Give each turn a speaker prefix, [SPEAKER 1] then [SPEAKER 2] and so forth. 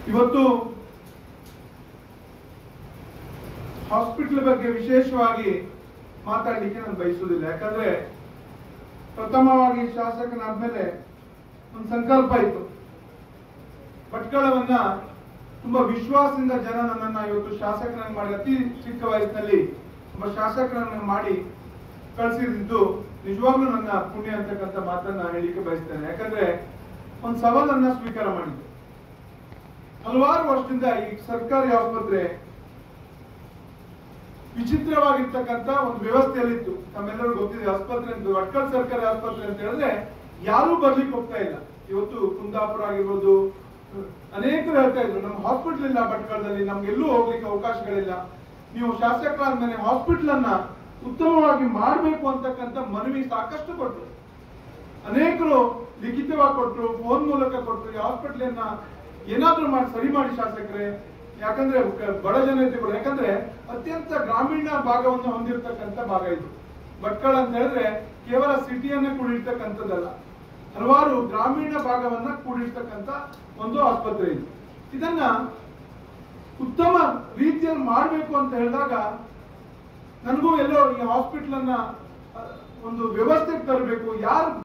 [SPEAKER 1] ಇವತ್ತು ಹಾಸ್ಪಿಟಲ್ ಬಗ್ಗೆ ವಿಶೇಷವಾಗಿ ಮಾತಾಡ್ಲಿಕ್ಕೆ ನಾನು ಬಯಸುವುದಿಲ್ಲ ಯಾಕಂದ್ರೆ ಪ್ರಥಮವಾಗಿ ಶಾಸಕನಾದ್ಮೇಲೆ ಒಂದು ಸಂಕಲ್ಪ ಇತ್ತು ಭಟ್ಕಳವನ್ನ ತುಂಬಾ ವಿಶ್ವಾಸದಿಂದ ಜನ ನನ್ನನ್ನ ಇವತ್ತು ಶಾಸಕರನ್ನು ಮಾಡಿ ಅತಿ ಚಿಕ್ಕ ವಯಸ್ಸಿನಲ್ಲಿ ಒಬ್ಬ ಶಾಸಕರನ್ನು ಮಾಡಿ ಕಳಿಸಿದ್ದು ನಿಜವಾಗ್ಲೂ ನನ್ನ ಪುಣ್ಯ ಅಂತಕ್ಕಂಥ ಮಾತನ್ನ ಹೇಳಿಕೆ ಬಯಸ್ತೇನೆ ಯಾಕಂದ್ರೆ ಒಂದು ಸವಾಲನ್ನ ಸ್ವೀಕಾರ ಮಾಡಿದ್ದೆ ಹಲವಾರು ವರ್ಷದಿಂದ ಈ ಸರ್ಕಾರಿ ಆಸ್ಪತ್ರೆ ವಿಚಿತ್ರವಾಗಿರ್ತಕ್ಕಂಥ ಒಂದು ವ್ಯವಸ್ಥೆಯಲ್ಲಿತ್ತು ತಮ್ಮೆಲ್ಲರೂ ಗೊತ್ತಿದೆ ಆಸ್ಪತ್ರೆ ಅಂತ ಭಟ್ಕಳ ಸರ್ಕಾರಿ ಆಸ್ಪತ್ರೆ ಅಂತ ಹೇಳಿದ್ರೆ ಯಾರೂ ಬರ್ಲಿಕ್ಕೆ ಹೋಗ್ತಾ ಇಲ್ಲ ಇವತ್ತು ಕುಂದಾಪುರ ಆಗಿರ್ಬೋದು ಅನೇಕರು ಹೇಳ್ತಾ ಇದ್ರು ನಮ್ಮ ಹಾಸ್ಪಿಟಲ್ ಇಲ್ಲ ಭಟ್ಕಳದಲ್ಲಿ ನಮ್ಗೆ ಎಲ್ಲೂ ಹೋಗ್ಲಿಕ್ಕೆ ಅವಕಾಶಗಳಿಲ್ಲ ನೀವು ಶಾಸಕ ಆದ್ಮೇಲೆ ಹಾಸ್ಪಿಟಲ್ ಅನ್ನ ಉತ್ತಮವಾಗಿ ಮಾಡಬೇಕು ಅಂತಕ್ಕಂಥ ಮನವಿ ಸಾಕಷ್ಟು ಕೊಟ್ಟರು ಅನೇಕರು ಲಿಖಿತವಾಗಿ ಕೊಟ್ಟರು ಫೋನ್ ಮೂಲಕ ಕೊಟ್ಟರು ಈ ಹಾಸ್ಪಿಟಲ್ ಅನ್ನ ಏನಾದ್ರೂ ಮಾಡಿ ಸರಿ ಮಾಡಿ ಶಾಸಕರೇ ಯಾಕಂದ್ರೆ ಕ- ಬಡ ಜನತೆಗಳು ಯಾಕಂದ್ರೆ ಅತ್ಯಂತ ಗ್ರಾಮೀಣ ಭಾಗವನ್ನು ಹೊಂದಿರತಕ್ಕಂತ ಭಾಗ ಇದು ಭಟ್ಕಳ ಅಂತ ಹೇಳಿದ್ರೆ ಕೇವಲ ಸಿಟಿಯನ್ನೇ ಕೂಡಿರ್ತಕ್ಕಂಥದ್ದಲ್ಲ ಹಲವಾರು ಗ್ರಾಮೀಣ ಭಾಗವನ್ನ ಕೂಡಿರ್ತಕ್ಕಂಥ ಒಂದು ಆಸ್ಪತ್ರೆ ಇದು ಇದನ್ನ ಉತ್ತಮ ರೀತಿಯಲ್ಲಿ ಮಾಡಬೇಕು ಅಂತ ಹೇಳಿದಾಗ ನನಗೂ ಎಲ್ಲೋ ಈ ಹಾಸ್ಪಿಟಲ್ ಅನ್ನ ಅಹ್, ಒಂದು ವ್ಯವಸ್ಥೆಗೆ ತರಬೇಕು ಯಾರು